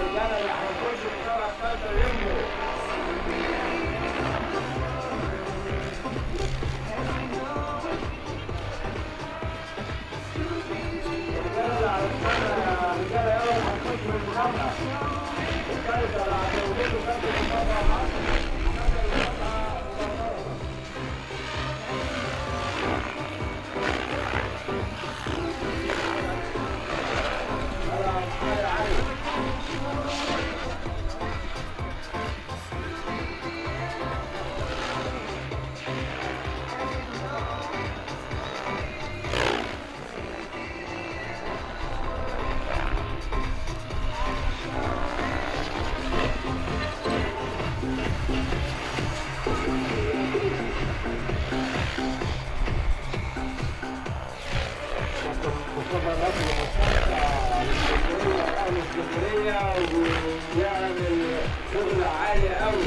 الرجاله اللي هنخش المسابقه الثالثه يموا الرجاله اللي على السنه رجاله يلا هنخش المسابقه الثالثه اللي هتوجدوا كابتن المسابقه معاكم مصطفى الرجل اسكندريه اهل اسكندريه ويعمل شغل عالي قوي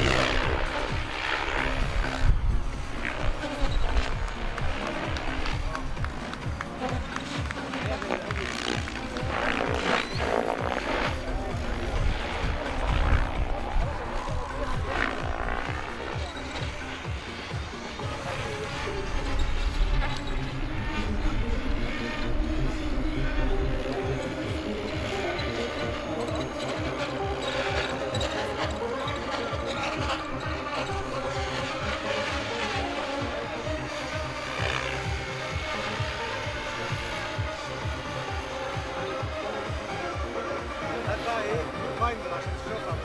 هات بقى ايه فايندر عشان تشوفها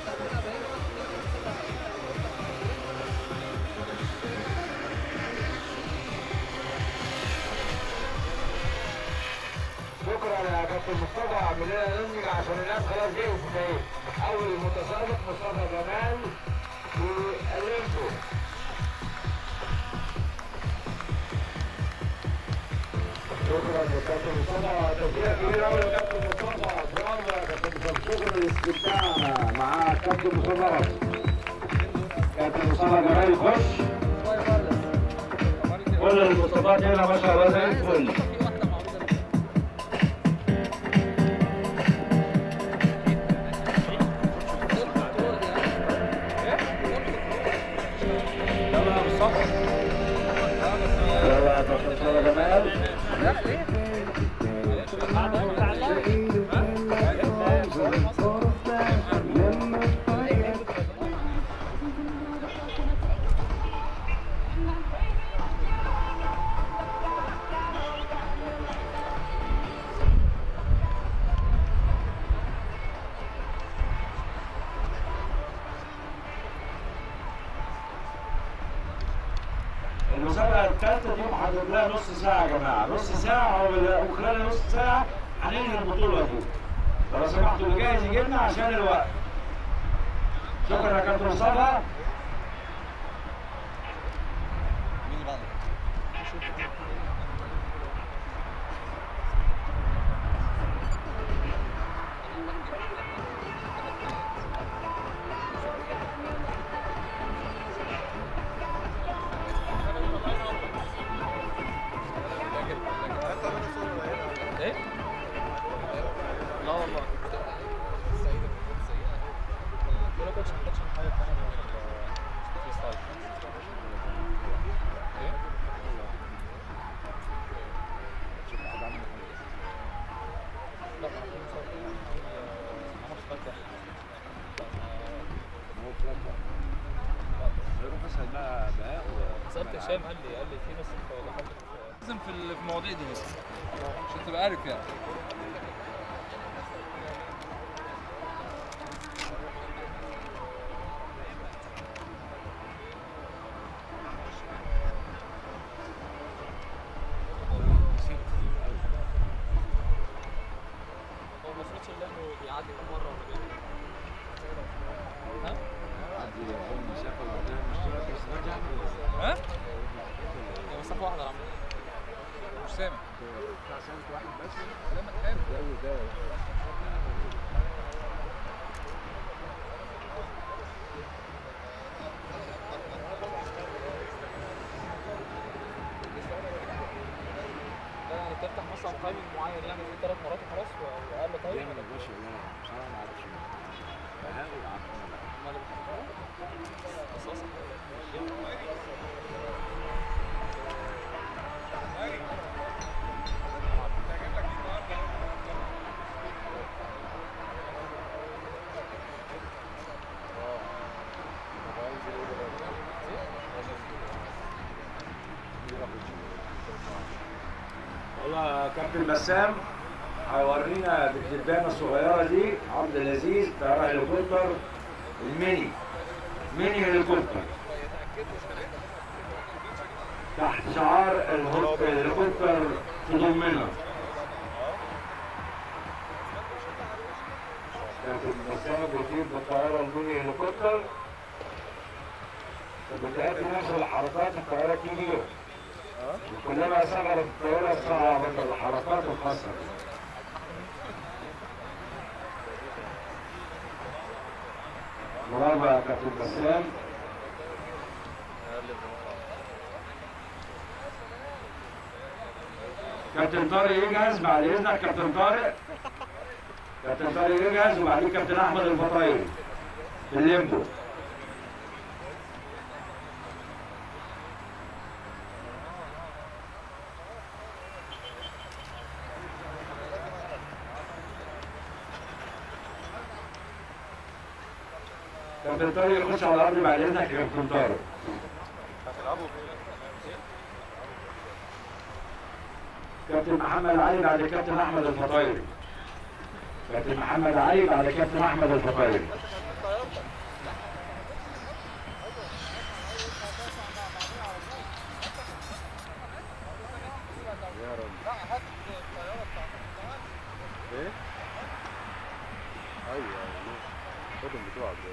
شكرا يا كابتن مصطفى اعمل لنا نمج عشان الناس خلاص جهزت اهي اول متسابق مصطفى جمال واليمبو شكرا يا كابتن مصطفى تشجيع كبير قوي يا كابتن مصطفى برافو يا كابتن مصطفى شكرا لاستمتاعنا مع كابتن مصطفى كابتن مصطفى جمال يخش كل المصطفيات هنا ما شاء الله زي الفل يلا يا كابتن مصطفى جمال المسابقة الثالثة دي محضر لها نص ساعة يا جماعة، نص ساعة وبال- وخلال نص ساعة هننهي البطولة دي. لو سمحتوا اللي جاهز يجي لنا عشان الوقت. شكرا يا كابتن مصطفى. هات طب انا صورة هنا ايه؟ لا والله ولا كنتش ما كنتش حاجه ثانيه في ستايل ايه؟ لا ما كنتش ما اعرفش فاكر سالت هشام قال لي قال لي في ناس لازم في ال- في المواضيع دي بس عشان تبقى عارف يعني هو ما المفروض اللي بيعدي كم مره ولا بيعمل ها؟ ها؟ هي مسافه واحده يا عم مش سامع سامع حلو لا يعني تفتح مثلا تايمنج معين يعني في ثلاث مرات وخلاص واقل تايم ولا كابتن بسام هيورينا بالدبانه الصغيره دي عبد العزيز طياره هليكوبتر الميني ميني هليكوبتر تحت شعار الهو- الهليكوبتر تضمنا كابتن بسام بيطير بالطياره الميني هليكوبتر فبتأدي نفس الحركات الطياره كبيره وكلما صغرت الطياره صعبت الحركات الخاصه برافو يا كابتن بسام كابتن طارق يجهز بعد اذنك كابتن طارق كابتن طارق يجهز وبعدين كابتن احمد الفطايري في الليمبو كابتن طارق يخش على الارض بعد اذنك يا كابتن طارق كابتن محمد علي بعد كابتن احمد الفطايري كابتن محمد علي بعد كابتن احمد الفطايري ايه؟ ايوه ايوه خدهم بتوعك دول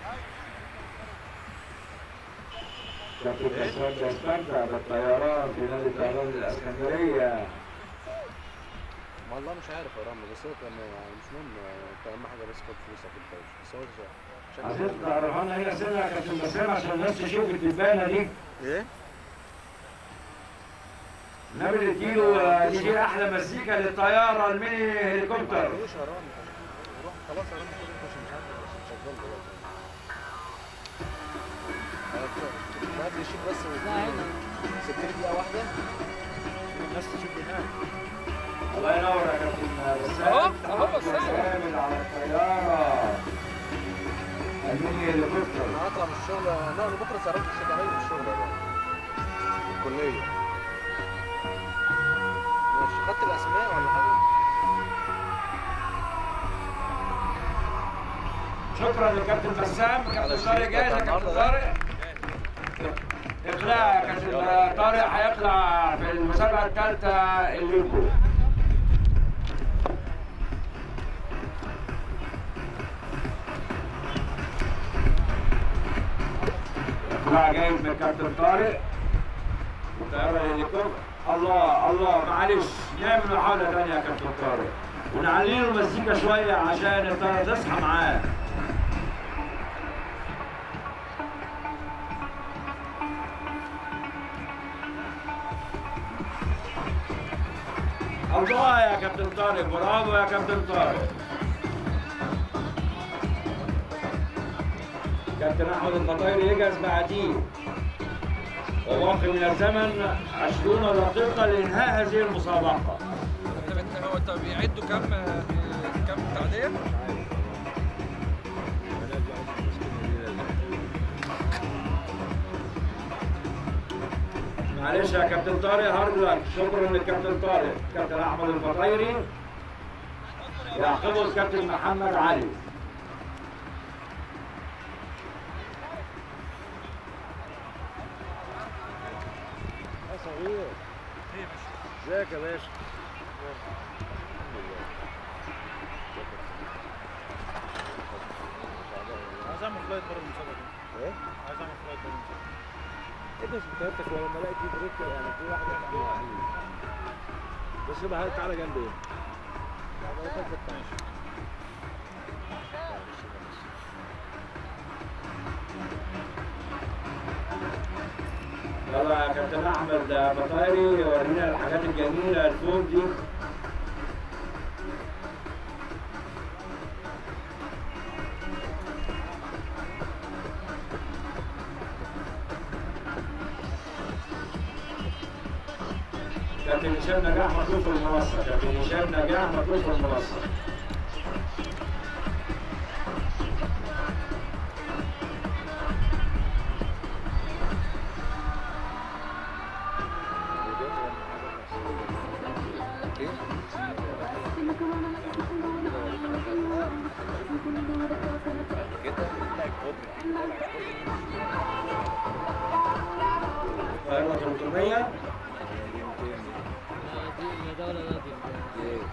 كابتن بسام بيستمتع بالطيران في نادي الطيران الاسكندريه والله مش عارف يا رامي بس هو كان يعني مش مهم انت اهم حاجه بس خد فلوسك انت بس هو شكله عايزين تعرفونا هنا سنة يا كابتن بسام عشان الناس تشوف الدبانه دي ايه؟ نبي نديله نديله احلى مزيكا للطياره الميني هليكوبتر معلوش يا رامي روح خلاص يا رامي خد انت عشان مش عارف بس مش شغال دلوقتي مش عارف يشيل بس سكتني دقيقة واحدة الناس تشوف هناك الله ينور يا كابتن بسام أهو، أهو بسام. كامل على الطياره الميني هليكوبتر انا هطلع من الشغل لا انا بكره سهرت الشجاعية من الشغل يا رامي الكلية ماشي خدت الاسماء ولا حاجة؟ شكرا للكابتن بسام كابتن طارق جاهز يا كابتن طارق اقلاع يا كابتن طارق هيقلع في المسابقه الثالثه الليكو اقلاع جاهز من كابتن طارق والطياره الهليكوبتر الله الله معلش نعمل محاوله ثانيه يا كابتن طارق ونعلي له المزيكا شويه عشان الطياره تصحى معاه الله يا كابتن طارق برافو يا كابتن طارق كابتن احمد الفطايري يجهز بعديه وباقي من الزمن 20 دقيقة لإنهاء هذه المسابقة طب انت هو طب بيعدوا كام كام تعديه؟ معلش يا كابتن طارق هارد لك شكرا للكابتن طارق كابتن احمد الفطايري يعقبه الكابتن محمد علي يا صغير ازيك يا باشا عايز اعمل فلايت بره المسابقه دي ايه؟ عايز اعمل فلايت بره المسابقه انت مش متهيألك ولما الاقي في بريك يعني في واحد يعني بس يبقى تعالى جنبي يلا يا كابتن احمد فطايري ورينا الحاجات الجميله الفوق دي كابتن هشام نجاح مطلوب في المنصه كابتن هشام نجاح مطلوب في المنصه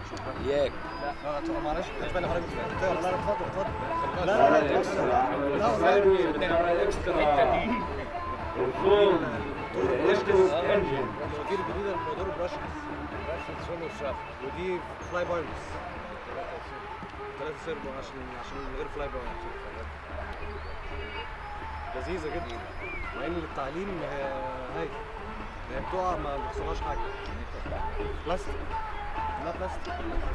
اياك لا لا معلش مش بالي حضرتك لا لا اتفضل اتفضل لا لا لا الاكسترا لا احمد الفاري بتاع الاكسترا الفول الالكتريك انجن المواتير الجديده الموتور براشز براشز سولو شافت ودي فلاي بايرز ثلاثة سيربو عشان عشان من غير فلاي بايرز لذيذة جدا مع ان للتعليم هي هاي هي بتقع ما بيحصلهاش حاجة بلاستيك لا بلاستيك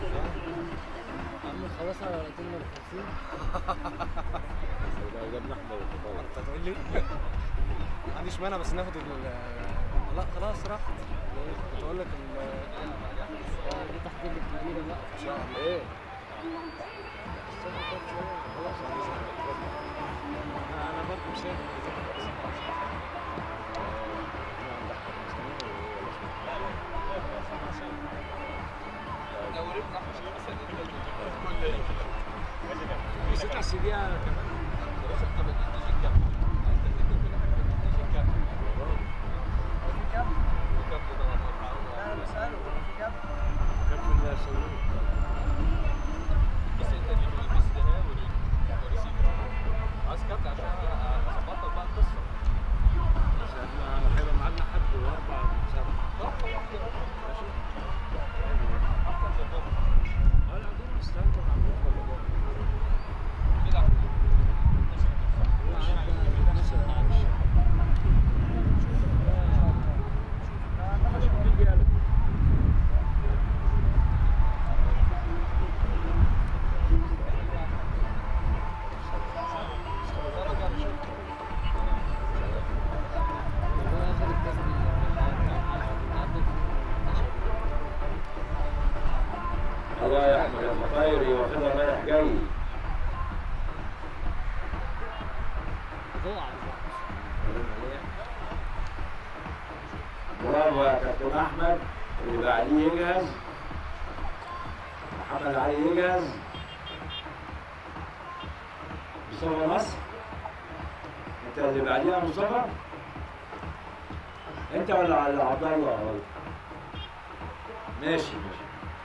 عم خلاص على 250 لو جبنا احنا والخضار انت هتقول لي ما عنديش مانع بس ناخد ال لا خلاص راحت كنت اقول لك ال- دي تحديد الكبيرة بقى ان شاء الله ايه خلاص انا برضه مسافر لو ربنا احنا مثلا نسيت على السي دي كمان كان في الصندوق بس انت اللي بس ده وريسيفر عايز كارت عشان اظبط لك بقى القصه بس احنا هيبقى معانا حد واربع سبعة ماشي اه لا دول مستنكر عندهم ولا بره كده هو اخد الكاس الله يا احمد المطايري واخدها رايح جاي تقع برافو يا كابتن احمد اللي بعديه يجهز محمد علي يجهز مصطفى نصر انت اللي بعديها مصطفى انت ولا على عبد الله ماشي ماشي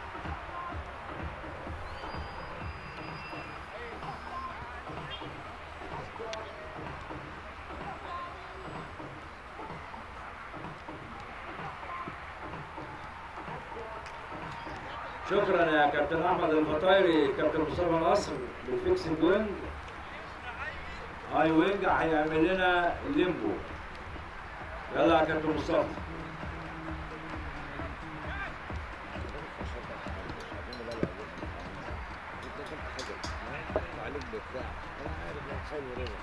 شكرا يا كابتن احمد الفطايري كابتن مصطفى نصر بالفيكسنج وينج هاي وينج هيعمل لنا الليمبو يلا يا كابتن مصطفى عليك بتاع انا عارف لو حلو رضا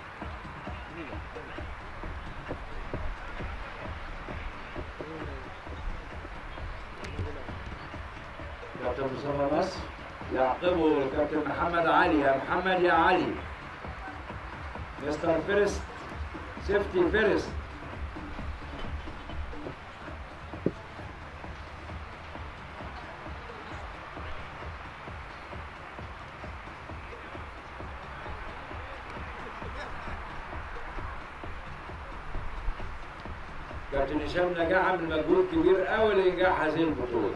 كابتن مصطفى نصر يعقبه الكابتن محمد علي يا محمد يا علي مستر فيرست سيفتي فيرست كابتن هشام نجاح عمل مجهود كبير قوي لانجاح هذه البطوله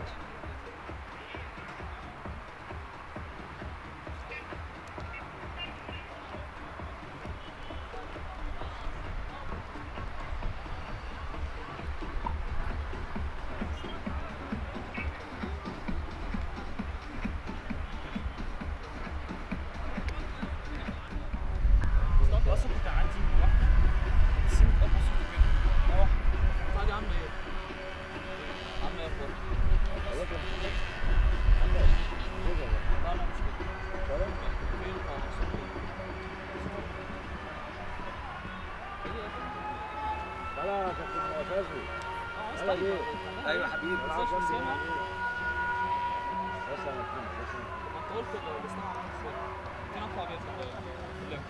اصلا كنت عندي واحده بس انت بص كده واحده بعد عم ايه عم ايه اخبارك لا لا مش كده فين خالص لا لا كابتن فازلي اه يلا استنى بيه. ايوه حبيبي ما تنساش تسمع. بس انا كنت بس ما انت قلت لو بسمع ازاي ممكن اطلع بيها في ال- في اللينك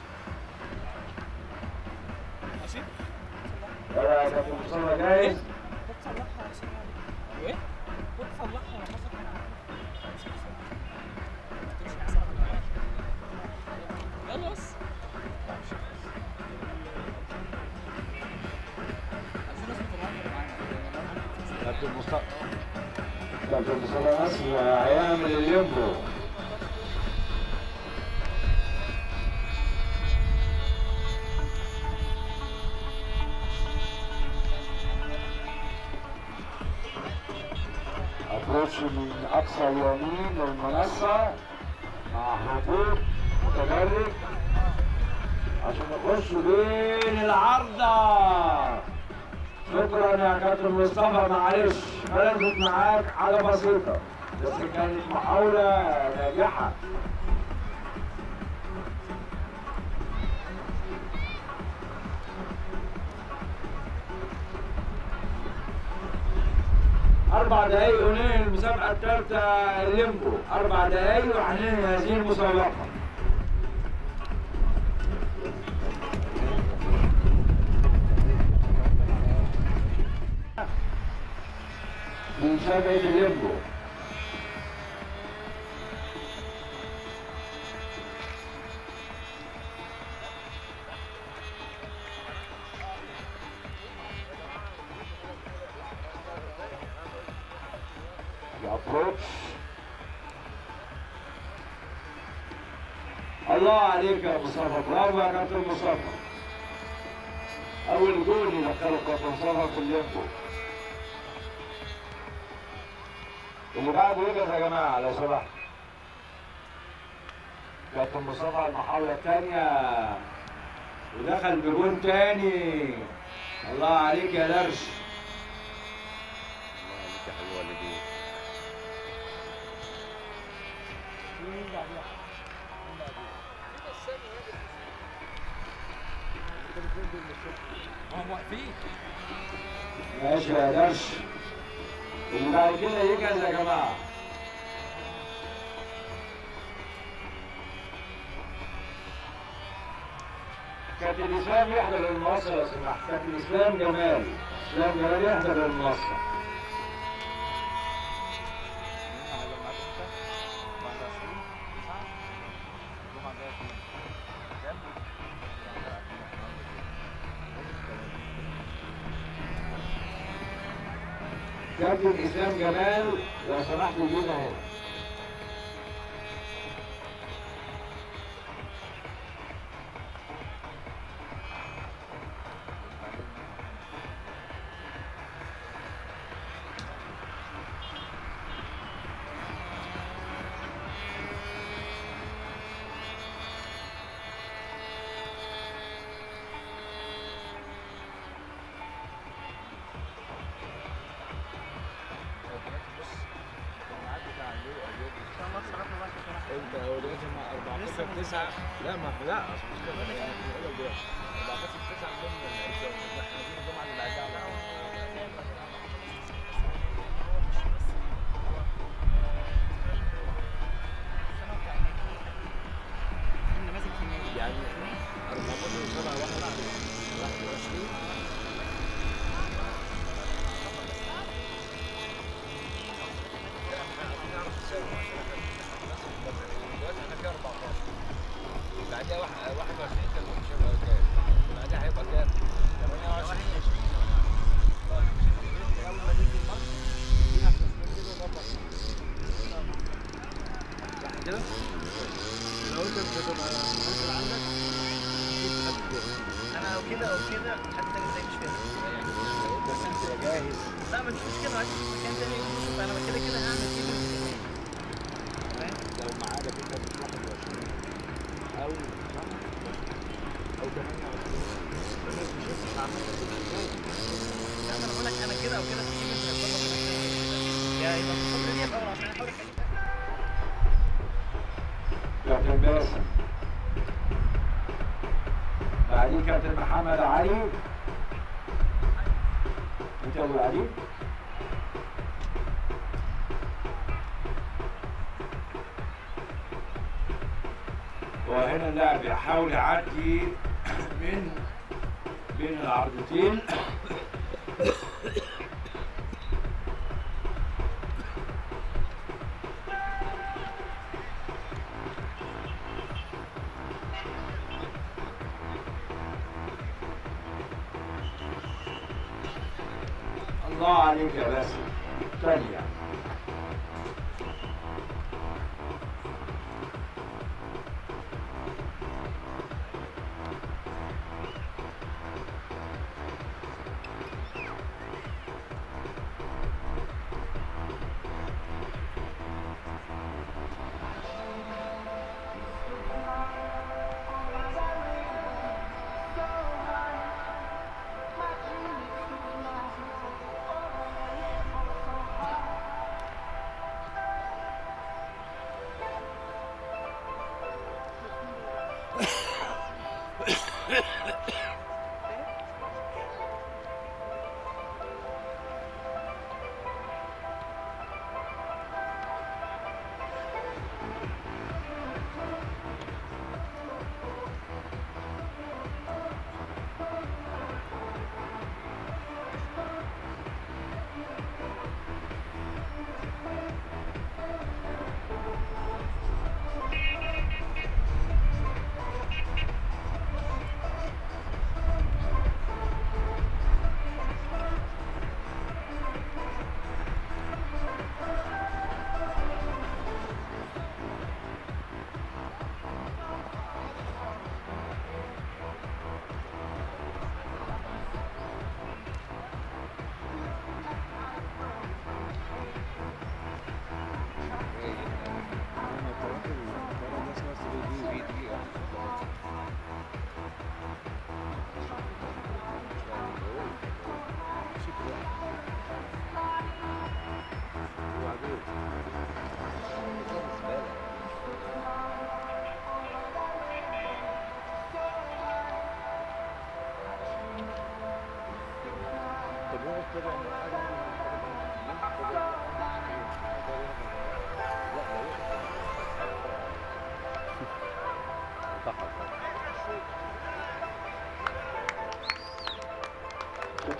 ماشي يلا يا كابتن مصطفى جاهز بتصلحها يا سيدي وايه؟ بتصلحها يا حسن يلا بس عايزين ناس متمرنة معانا كابتن مصطفى كابتن مصطفى نصر هيعمل الليمبو ابروتش من اقصى اليمين للمنصه مع هبوط متدرج عشان نخش بين العارضه شكرا يا كابتن مصطفى معلش خلصت معاك حاجه بسيطه بس كانت محاوله ناجحه أربع دقايق وننهي المسابقة الثالثة الليمبو أربع دقايق وهننهي هذه المسابقة في مسابقة الليمبو الابروتش الله عليك يا مصطفى برافو يا كابتن مصطفى اول جول يدخله كابتن مصطفى في الليمبو اللي بعده يجهز يا جماعه لو سمحت كابتن مصطفى المحاولة الثانية ودخل بجون تاني الله عليك يا درش الله عليك يا حلوه والدين مين بعديها؟ مين بعديها؟ التليفون دول مش هم واقفين ماشي يا درش اللي بعد كده يجهز يا جماعة كابتن اسلام يحضر المنصة لو سمحت كابتن اسلام جمال اسلام جمال يحضر المنصة كابتن اسلام جمال لو سمحت يجينا هنا انت دلوقتي مع 14 9 لا ما لا اصل مش كده يعني احنا بنقول دلوقتي 14 9 عندهم احنا عايزين الجمعه اللي بعدها بقى. يعني 14 7 21 بعدها 21 كان هيبقى كام؟ بعدها هيبقى كام؟ 28 كده لو انت بتبقى نازل عندك انا لو كده او كده حتى ازاي مش فاهم بس انت جاهز لا مش مشكله عايز أشوف مكان تاني شوف انا كده كده هعمل كده لو معاك انت مش 21 او او 28 الناس مش هتبقى عماله تبقى ازاي لا انا بقول لك انا كده او كده في كده هيطلع يا يبقى في الفتره دي يبقى أول عشان احاول احل كابتن باسم بعدين كابتن محمد علي انت ابو علي وهنا اللاعب يحاول يعدي من بين العرضتين الله عليك يا باسم ثانية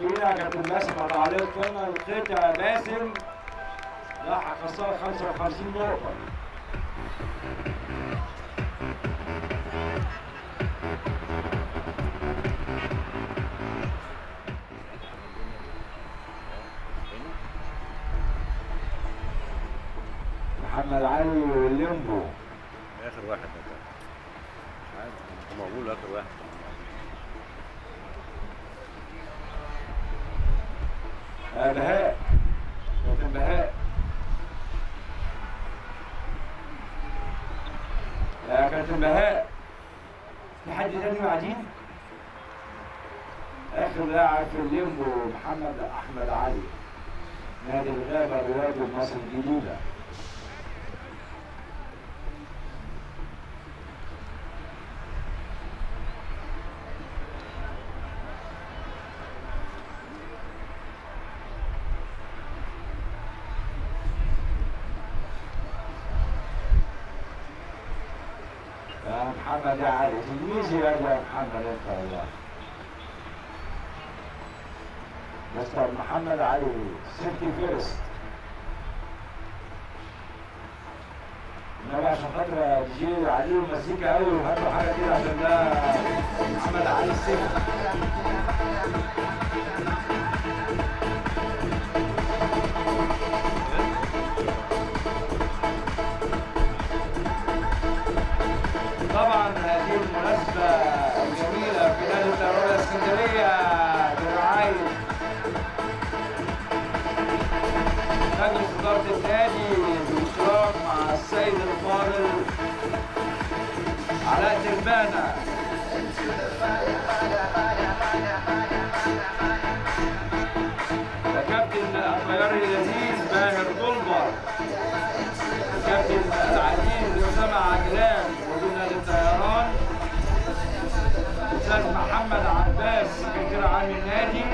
فينا كابتن باسم قطع عليه القمه القطع باسم راح خسرها 55 نقطه محمد علي والليمبو اخر واحد ده كان. مش عارف هم بيقولوا اخر واحد آه، بهاء كابتن بهاء يا كابتن بهاء في حد تاني بعدين اخر لاعب في الليمبو محمد احمد علي نادي الغابه الرياضي مصر الجديده يا محمد يا علي تلميذي يا يا محمد انت والله مستر محمد علي سيفتي فيرست انما عشان خاطر تجي عليه مزيكا قوي وهاتوا حاجه كده عشان ده محمد علي السيفتي طبعا هذه المناسبة الجميلة في نادي الطيران الاسكندرية برعاية مجلس إدارة النادي بالاشتراك مع السيد الفاضل علاء تربانة وكابتن الطيار اللذيذ باهر طلبة الكابتن العزيز أسامة عجلان مدير نادي الطيران الأستاذ محمد عباس سكرتير عام النادي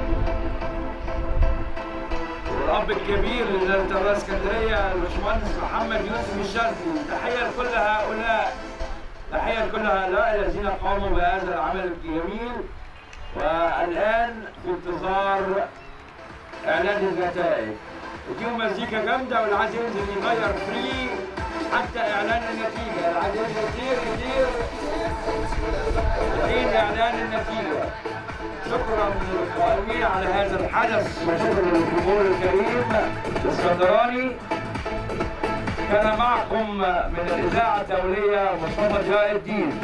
والأب الكبير لنادي الطيران اسكندرية الباشمهندس محمد يوسف الشرقي تحية لكل هؤلاء تحية لكل هؤلاء الذين قاموا بهذا العمل الجميل والآن في انتظار إعلان النتائج اديهم مزيكا جامدة واللي عايز ينزل يغير فري حتى إعلان النتيجة اللي عايز ينزل يطير يطير حين إعلان النتيجة شكرا للقائمين على هذا الحدث وشكرا للجمهور الكريم الاسكندراني كان معكم من الإذاعة الدولية مصطفى ضياء الدين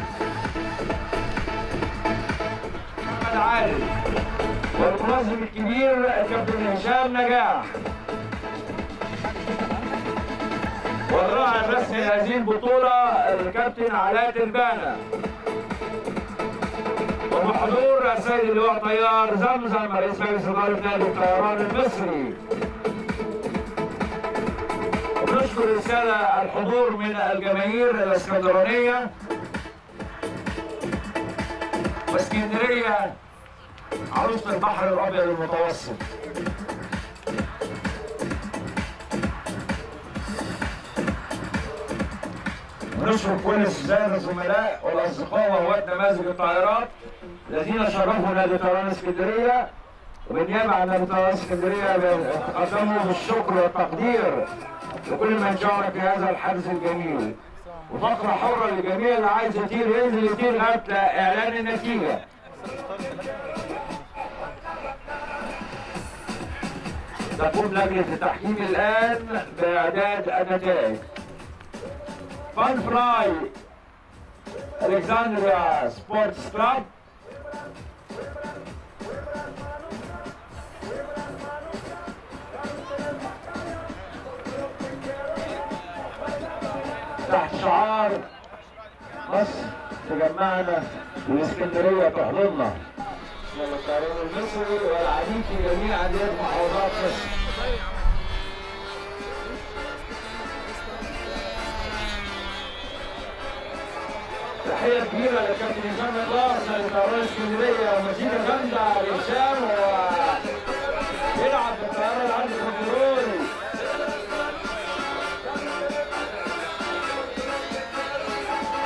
محمد عادل والمنظم الكبير كابتن هشام نجاح والراعي الرسمي لهذه البطولة الكابتن علاء تربانة وبحضور السيد اللواء طيار زمزم رئيس مجلس إدارة نادي الطيران المصري ونشكر رسالة الحضور من الجماهير الاسكندرانية واسكندرية عروسة البحر الأبيض المتوسط ونشكر كل السادة الزملاء والأصدقاء وهواة نماذج الطائرات الذين شرفوا نادي طيران اسكندرية وبالنيابة عن نادي طيران اسكندرية بقدموا بالشكر والتقدير لكل من شارك في هذا الحدث الجميل وفقرة حرة لجميع اللي عايز يطير ينزل يطير لغاية إعلان النتيجة تقوم لجنة التحكيم الآن بإعداد النتائج فان فلاي الكسندريا سبورتس كلاب تحت شعار مصر تجمعنا والاسكندريه تحضننا يلا الطيران المصري والعديد في جميع انديه محافظات مصر تحية كبيرة للكابتن هشام إدار نادي طيران اسكندرية ومزيكا جامدة لهشام ويلعب بالطيارة العرض الكنترول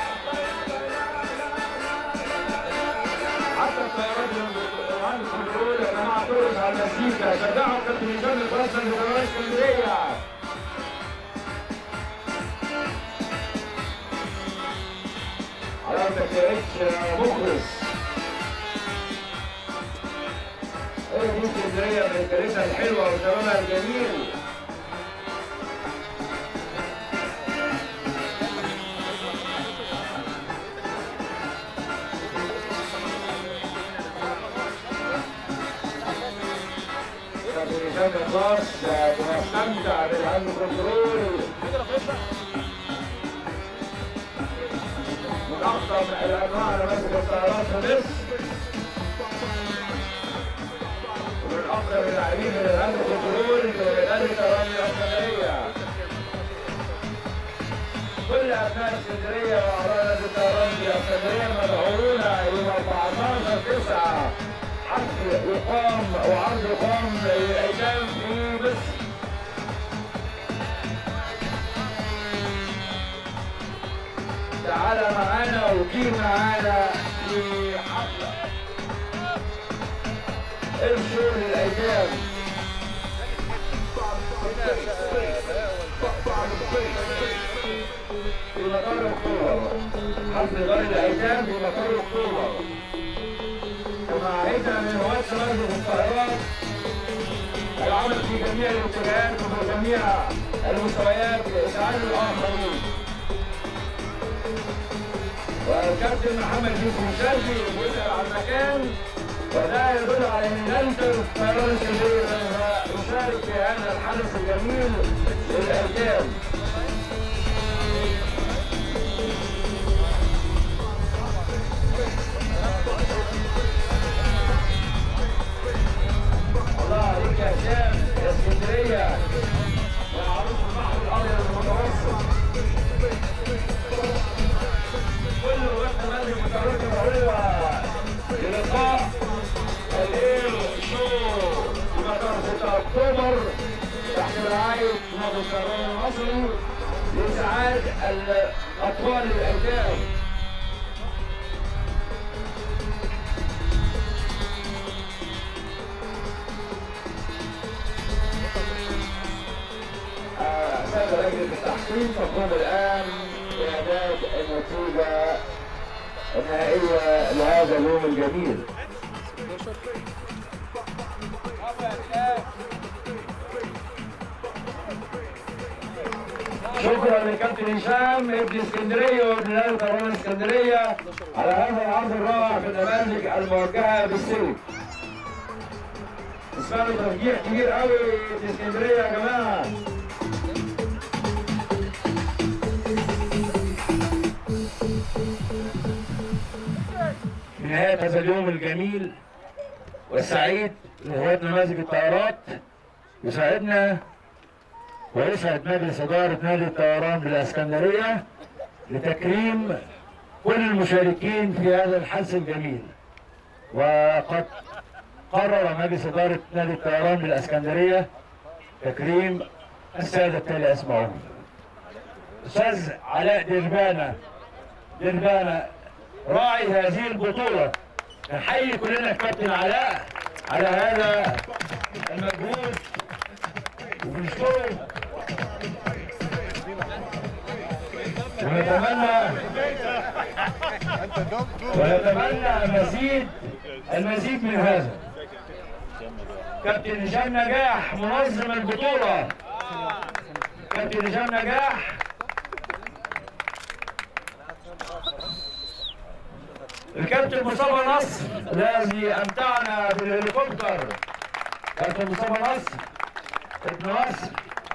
حتى الطيارات العرض الكنترول كنترول يا جماعه ترقص على المزيكا شجعوا كابتن هشام الفرصه اللي جمهور اسكندريه علامتك يا اتش مخلص ايه دي اسكندريه برجالتها الحلوه وشبابها الجميل كابتن هشام الخاص بنستمتع بالهاند كنترول من اخطر الانواع اللي ماسك الطيارات في مصر ومن افضل اللاعبين من الهاند كنترول لنادي الطيران الاسكندريه كل ابناء اسكندريه واعضاء نادي الطيران في اسكندريه مدعوون يوم 14 9 حفل يقام وعرض يقام للايتام في مصر تعالى معانا وجي معانا في حفلة الشهور للأيتام في مطار أكتوبر حفل دار الأيتام في مطار أكتوبر جماعتنا من هواة شباب الطائرات العمل في جميع الاتجاهات وفي جميع المستويات لإسعاد الآخرين والكابتن محمد يوسف شرفي ويسأل عن المكان وده يدل على ان الانتر طيران اسكندريه يشارك في هذا الحدث الجميل للايتام الله عليك يا هشام يا اسكندريه يا عروس البحر الابيض المتوسط كل وقت مالي متروكة وهو للقاء الاير شو في مطار 6 اكتوبر تحت رعاية نادي الطيران المصري لإسعاد الأطفال الأيتام آه، سادة لجنة التحكيم تقوم الآن بإعداد النتيجة النهائية لهذا اليوم الجميل. شكرا للكابتن هشام ابن اسكندريه وابن نادي طيران اسكندريه على هذا العرض الرائع في النماذج الموجهه بالسلك. اسمعوا تشجيع كبير قوي في اسكندريه يا جماعه. في نهاية هذا اليوم الجميل والسعيد لهواة نماذج الطيارات يساعدنا ويسعد مجلس إدارة نادي الطيران بالإسكندرية لتكريم كل المشاركين في هذا الحدث الجميل وقد قرر مجلس إدارة نادي الطيران بالإسكندرية تكريم السادة التالي أسمائهم أستاذ علاء دربانة دربانة راعي هذه البطولة نحيي كلنا الكابتن علاء على هذا المجهود وبنشكره ونتمنى ونتمنى مزيد المزيد من هذا كابتن هشام نجاح منظم البطولة كابتن هشام نجاح الكابتن مصطفى نصر الذي امتعنا بالهليكوبتر كابتن مصطفى نصر ابن نصر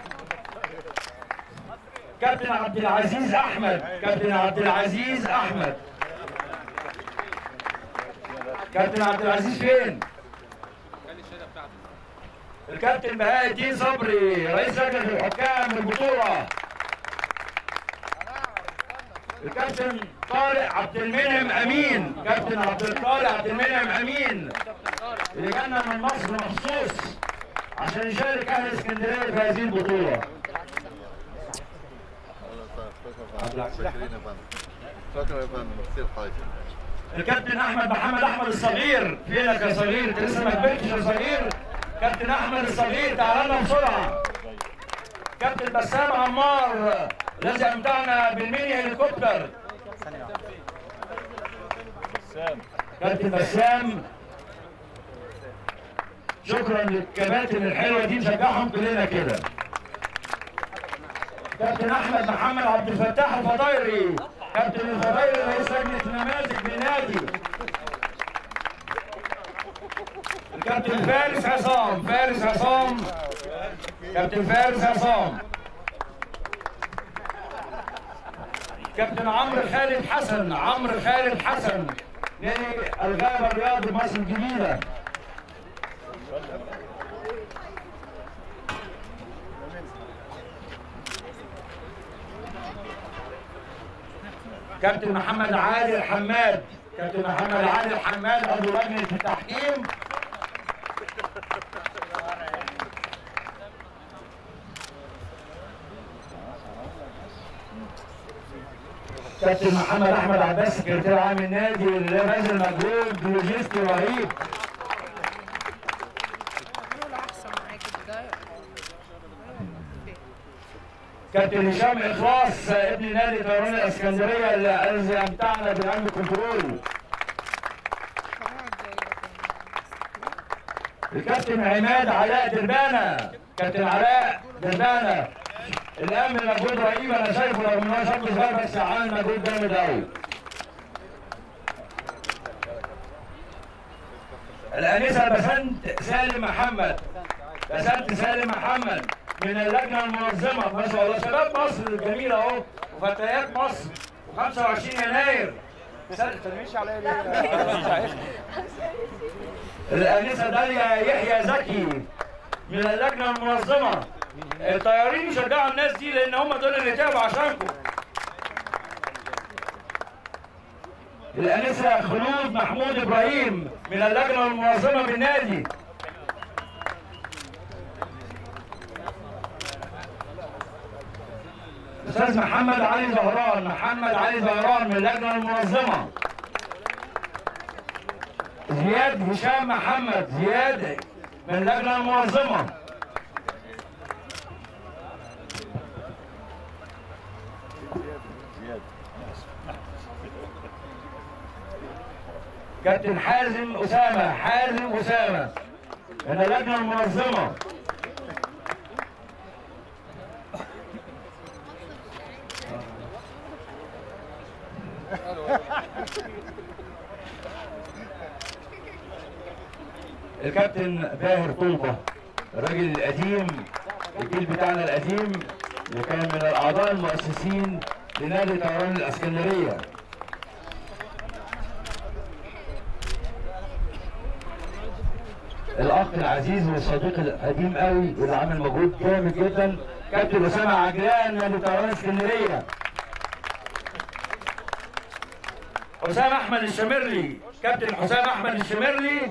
كابتن عبد العزيز احمد كابتن عبد العزيز احمد كابتن عبد العزيز فين؟ الكابتن بهاء الدين صبري رئيس لجنه الحكام للبطوله الكابتن طارق عبد المنعم امين كابتن عبد الطارق عبد المنعم امين اللي جانا من مصر مخصوص عشان يشارك اهل اسكندريه في هذه البطوله عبد العزيز شكرا يا فندم كثير حاجه الكابتن احمد محمد احمد الصغير فينك يا صغير انت لسه ما كبرتش يا صغير كابتن احمد الصغير تعال لنا بسرعه كابتن بسام عمار الذي امتعنا بالميني هليكوبتر كابتن بسام شكرا للكباتن الحلوه دي نشجعهم كلنا كده كابتن احمد محمد عبد الفتاح الفضايري كابتن الفضايري رئيس لجنه نماذج بالنادي الكابتن فارس عصام فارس عصام كابتن فارس عصام كابتن عمرو خالد حسن عمرو خالد حسن نادي الغابه الرياضي مصر الجديده كابتن محمد علي الحماد كابتن محمد علي الحماد عضو لجنه التحكيم كابتن محمد احمد عباس سكرتير عام النادي اللي باذل مجهود لوجستي رهيب كابتن هشام اخلاص ابن نادي طيران الاسكندريه اللي الذي امتعنا بالعلم كنترول الكابتن عماد علاء دربانه كابتن علاء دربانه الان من مجهود رهيب انا شايفه رغم ان هو شاب صغير بس عامل مجهود جامد قوي الانسه بسنت سالم محمد بسنت سالم محمد من اللجنه المنظمه ما شاء الله شباب مصر الجميله اهو وفتيات مصر و25 يناير ترميش عليا ليه؟ الانسه داليا يحيى زكي من اللجنه المنظمه الطيارين يشجعوا الناس دي لان هم دول اللي تعبوا عشانكم الانسه خلود محمود ابراهيم من اللجنه المنظمه بالنادي استاذ محمد علي زهران محمد علي زهران من اللجنه المنظمه زياد هشام محمد زياد من اللجنه المنظمه كابتن حازم اسامه حازم اسامه من اللجنه المنظمه الكابتن باهر طلبه الراجل القديم الجيل بتاعنا القديم اللي كان من الاعضاء المؤسسين لنادي طيران الاسكندريه الاخ العزيز والصديق القديم قوي واللي عمل مجهود جامد جدا كابتن اسامه عجلان نادي طيران اسكندريه حسام احمد الشمرلي كابتن حسام احمد الشمرلي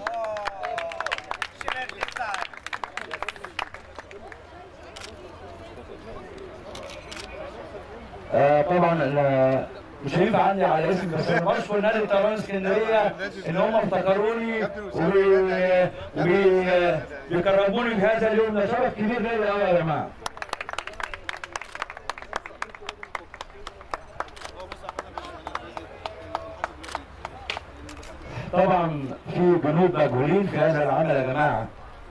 آه طبعا أنا مش هينفع عندي على اسم بس انا بشكر نادي طيران اسكندريه ان هم افتكروني وبي- وبي- بيكرموني بهذا اليوم ده شرف كبير ليا قوي يا جماعه طبعا في جنود مجهولين في هذا العمل يا جماعه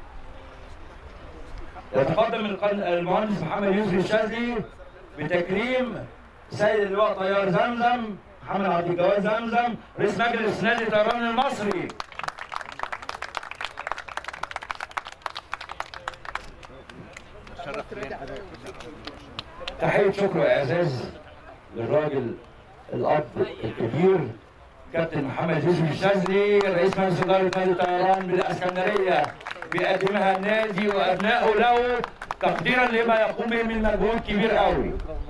يتقدم القن- المهندس محمد يوسف الشاذلي بتكريم سيد اللواء طيار زمزم محمد عبد الجواد زمزم رئيس مجلس نادي طيران المصري تحية شكر وإعزاز للراجل الأب الكبير كابتن محمد يوسف الشاذلي رئيس مجلس إدارة نادي طيران بالإسكندرية بيقدمها النادي وأبنائه له تقديرا لما يقوم به من مجهود كبير قوي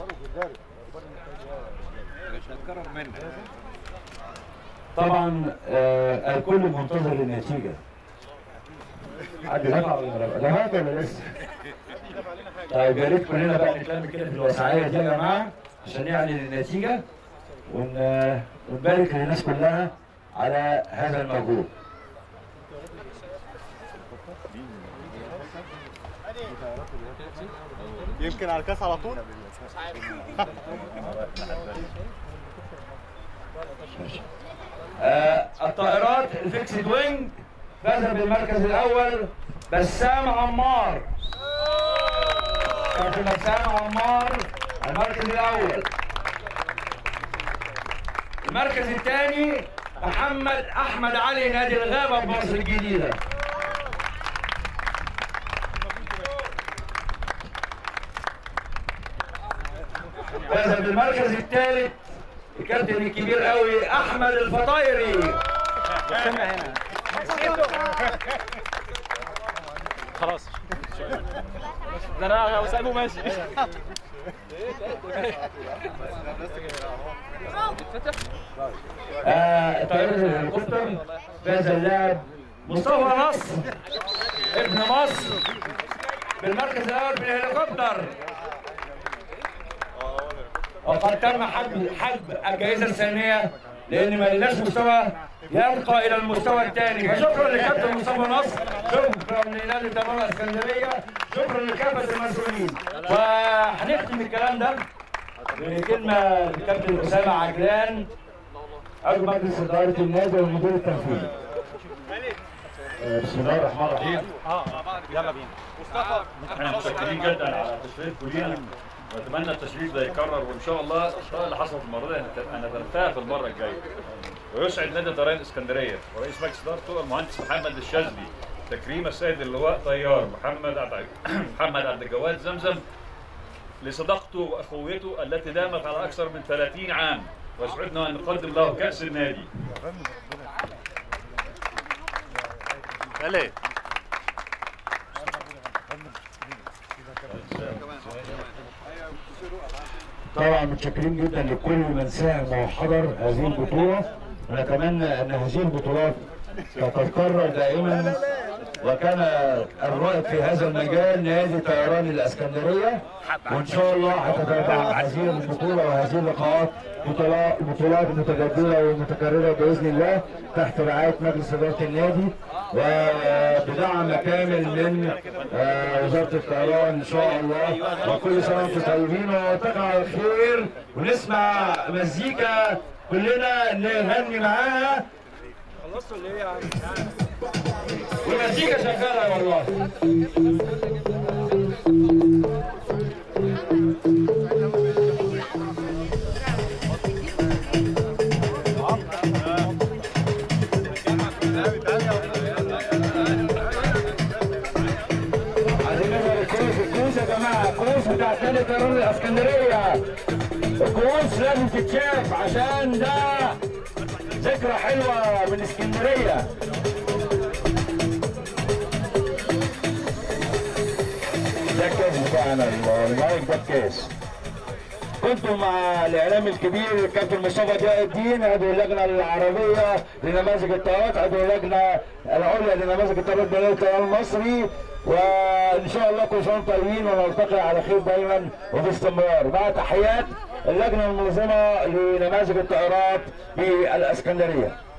طبعا آه الكل منتظر النتيجة حد دفع ولا ما دفعت ولا لسه؟ طيب يا ريت كلنا بقى نتلم كده في الوسعية دي يا جماعة عشان نعلن النتيجة ون- ونبارك للناس كلها على هذا المجهود يمكن على الكاس على طول آه، الطائرات الفيكسد وينج فاز بالمركز الاول بسام عمار كابتن بسام عمار المركز الاول المركز الثاني محمد احمد علي نادي الغابه بمصر الجديده فاز بالمركز الثالث الكابتن الكبير قوي احمد الفطايري خلاص ده انا سايبه ماشي آه، طائرة الهليكوبتر فاز اللاعب مصطفى نصر ابن مصر بالمركز الاول في الهليكوبتر وقد تم حجب حجب الجائزه الثانيه لان ما لناش مستوى يرقى الى المستوى الثاني فشكرا لكابتن مصطفى نصر شكرا لنادي تمام اسكندريه شكرا لكافه المسؤولين وهنختم الكلام ده بكلمه للكابتن اسامه عجلان عضو مجلس اداره النادي والمدير التنفيذي آه، بسم الله الرحمن الرحيم يلا بينا احنا متشكرين جدا على تشريفكم لينا واتمنى التشريف ده يتكرر وان شاء الله الاشياء اللي حصلت المره دي هنت- هنتلفها في المره الجايه. ويسعد نادي طيران اسكندريه ورئيس مجلس ادارته المهندس محمد الشاذلي تكريم السيد اللواء طيار محمد عبد محمد عبد الجواد زمزم لصداقته واخوته التي دامت على اكثر من 30 عام ويسعدنا ان نقدم له كاس النادي. طبعا متشكرين جدا لكل من ساهم وحضر هذه البطوله ونتمنى ان هذه البطولات تتكرر دائما وكان الرائد في هذا المجال نادي طيران الاسكندريه وان شاء الله هتتابع هذه البطوله وهذه اللقاءات بطولات بطولات متجدده ومتكرره باذن الله تحت رعايه مجلس اداره النادي وبدعم كامل من آه، وزاره الطيران ان شاء الله وكل سنه وانتم طيبين ونلتقي على خير ونسمع مزيكا كلنا نغني معاها خلصتوا اللي هي يا عم والمزيكا شغاله والله عايزين نظهر الكؤوس الكؤوس يا جماعه الكؤوس بتاع نادي طيران الاسكندريه الكؤوس لازم تتشاف عشان ده ذكرى حلوه من اسكندريه ده الكاس بتاعنا المايك ده الكاس كنت مع الاعلام الكبير الكابتن مصطفى ضياء الدين عضو اللجنه العربيه لنماذج الطيارات عضو اللجنه العليا لنماذج الطيارات بلاد الطيران المصري وان شاء الله كل سنه وانتم طيبين ونلتقي على خير دايما وباستمرار مع تحيات اللجنه المنظمه لنماذج الطيارات بالاسكندريه